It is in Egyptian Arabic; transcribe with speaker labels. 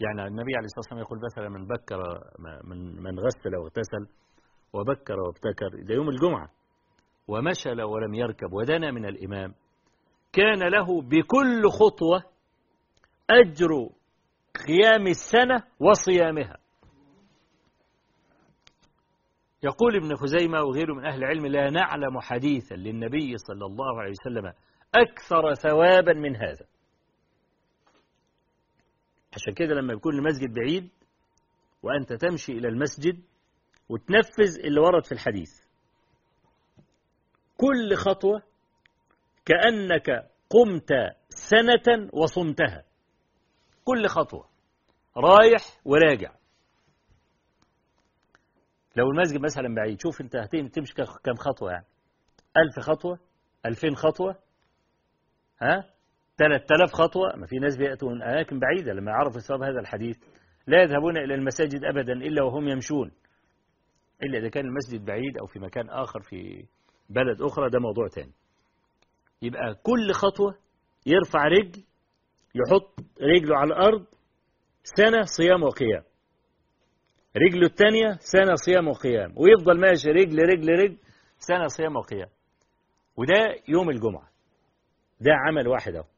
Speaker 1: يعني النبي عليه الصلاة والسلام يقول مثلا من بكر من من غسل واغتسل وبكر وابتكر ده يوم الجمعة ومشل ولم يركب ودنا من الإمام كان له بكل خطوة أجر قيام السنة وصيامها يقول ابن خزيمة وغيره من أهل العلم لا نعلم حديثا للنبي صلى الله عليه وسلم أكثر ثوابا من هذا عشان كده لما يكون المسجد بعيد وأنت تمشي إلى المسجد وتنفذ اللي ورد في الحديث كل خطوة كأنك قمت سنة وصمتها كل خطوة رايح وراجع لو المسجد مثلا بعيد شوف انت هتمشي كم خطوة يعني ألف خطوة ألفين خطوة ها ثلاث آلاف خطوة ما في ناس بيأتوا من أماكن بعيدة لما يعرفوا ثواب هذا الحديث لا يذهبون إلى المساجد أبدا إلا وهم يمشون إلا إذا كان المسجد بعيد أو في مكان آخر في بلد أخرى ده موضوع تاني يبقى كل خطوة يرفع رجل يحط رجله على الأرض سنة صيام وقيام رجله الثانية سنة صيام وقيام ويفضل ماشي رجل رجل رجل سنة صيام وقيام وده يوم الجمعة ده عمل واحد اهو